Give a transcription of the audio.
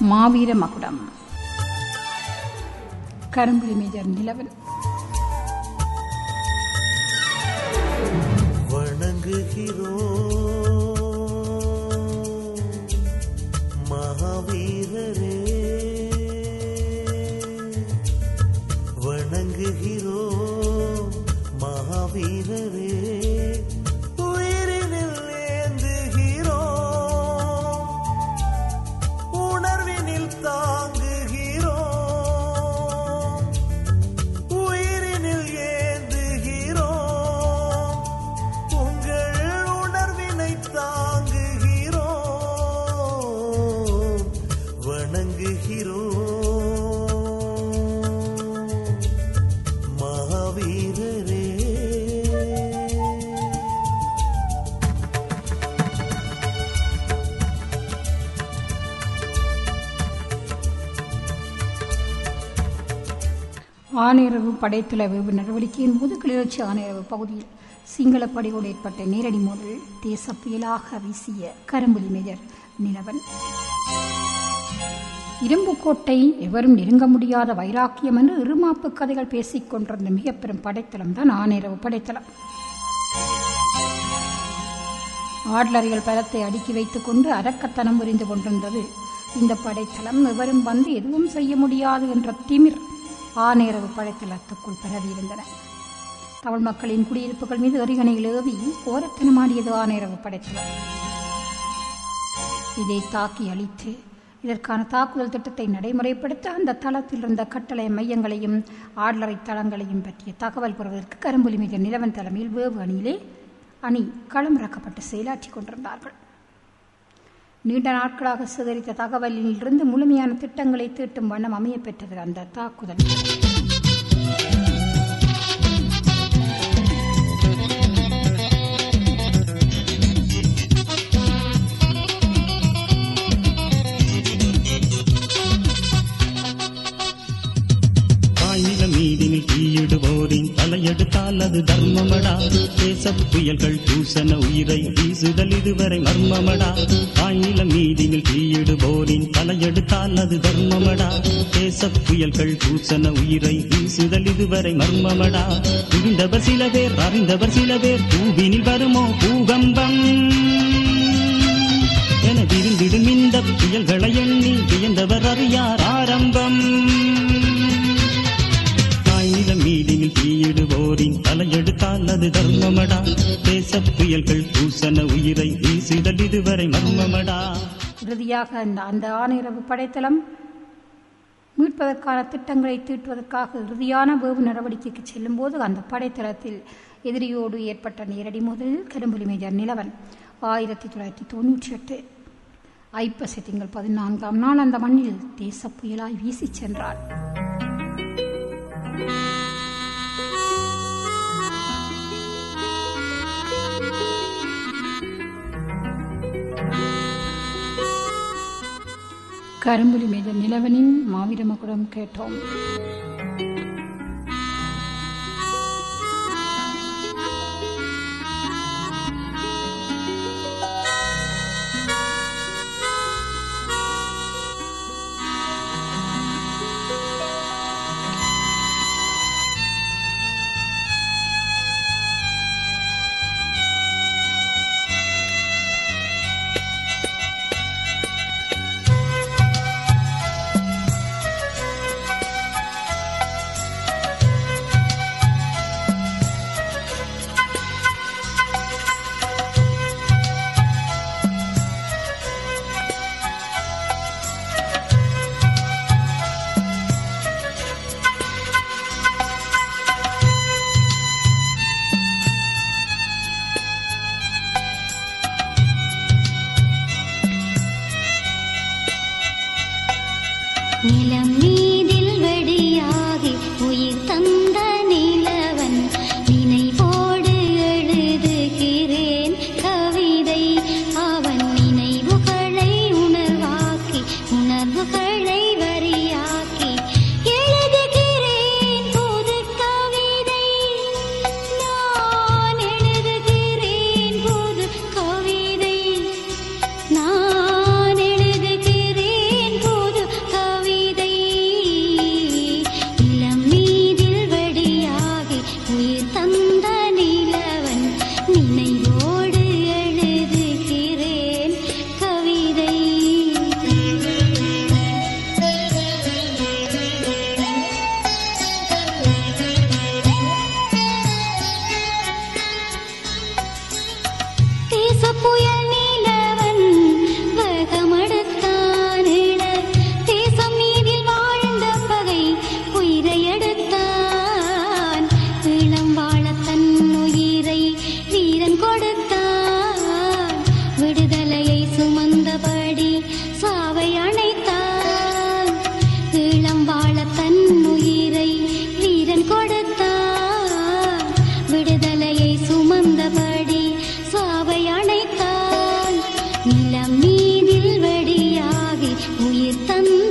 மாவீர மகுடம் கரும்புலி மேஜர் நிலவன் வணங்குகிறோம் மகாவீரரே வணங்குகிறோம் மகாவீரரே உயிரினில் ஏந்துகிறோம் உணர்வினில் தாங்குகிறோம் உயிரினில் ஏந்துகிறோம் உங்கள் உணர்வினை தாங்குகிறோம் வணங்குகிறோம் மகாவீரரே ஆணையரவு படைத்தளவு நடவடிக்கையின் போது கிளிநொச்சி ஆணையரவு பகுதியில் சிங்கள படையோடு ஏற்பட்ட நேரடி மோதல் தேச புயலாக வீசிய கரும்புலி மேஜர் நிலவன் இரும்புக்கோட்டை எவரும் நெருங்க முடியாத வைராக்கியம் என்று இருமாப்பு கதைகள் பேசிக் கொண்டிருந்த மிக பெரும் படைத்தளம் தான் ஆணையரவு படைத்தளம் ஆட்லரிகள் பலத்தை அடுக்கி வைத்துக் கொண்டு அரக்கத்தனம் புரிந்து கொண்டிருந்தது இந்த படைத்தளம் எவரும் வந்து எதுவும் செய்ய முடியாது என்ற திமிர் ஆணையரவு படைத்தளத்துக்குள் பரவியிருந்தன தமிழ் மக்களின் குடியிருப்புகள் மீது எறிகணையில் ஏவி கோரத்தனமாடியது ஆணையரவு படைத்தளம் இதை தாக்கி அழித்து இதற்கான தாக்குதல் திட்டத்தை நடைமுறைப்படுத்த அந்த தளத்தில் இருந்த கட்டளை மையங்களையும் ஆட்லரை தளங்களையும் பற்றிய தகவல் பெறுவதற்கு கரும்புலி மிக நிலவன் தலைமையில் வேவு அணியிலே அணி களமிறக்கப்பட்டு செயலாற்றிக் கொண்டிருந்தார்கள் நீண்ட நாட்களாக சேகரித்த தகவலில் இருந்து முழுமையான திட்டங்களை தீட்டும் வண்ணம் அமைய பெற்றது அந்த தாக்குதல் ஆயில மீதினில் தீயிடுவோரின் தலையெடுத்தால் அது தர்மமடா தேச புயல்கள் பூசன உயிரை வீசுதல் இதுவரை மர்மமடா ஆயில மீதினில் தீயிடுவோரின் தலையெடுத்தால் அது தர்மமடா தேச புயல்கள் பூசன உயிரை வீசுதல் இதுவரை மர்மமடா புரிந்தவர் சில பேர் அறிந்தவர் சில பேர் பூவினில் வருமோ பூகம்பம் என விருந்திடும் இந்த புயல்களை எண்ணி வியந்தவர் அறியார் ஆரம்பம் ஆயில மீதினில் தீயிடுவோரின் தலையெடுத்தால் அது தர்மமடா தேச புயல்கள் பூசன உயிரை வீசுதல் இதுவரை மர்மமடா இறுதியாக அந்த அந்த ஆணையரவு படைத்தளம் மீட்பதற்கான திட்டங்களை தீட்டுவதற்காக இறுதியான வேவு நடவடிக்கைக்கு செல்லும்போது அந்த படைத்தளத்தில் எதிரியோடு ஏற்பட்ட நேரடி மோதலில் கரும்புலி மேஜர் நிலவன் ஆயிரத்தி தொள்ளாயிரத்தி தொண்ணூற்றி எட்டு ஐப்பசி திங்கள் பதினான்காம் நாள் அந்த மண்ணில் தேச புயலாய் வீசிச் சென்றார் கரும்புலி மேஜர் நிலவனின் மாவீரமகுடம் கேட்டோம் நிலம் மீதில் வெடியாகி உயிர் தந்த நிலவன் நினைவோடு எழுதுகிறேன் கவிதை அவன் நினைவுகளை உணர்வாக்கி உணர்வுகளை வரியாக்கி எழுதுகிறேன் புது கவிதை நான் எழுதுகிறேன் புது கவிதை நான் எழுதுகிறேன் புது உயிர் தந்த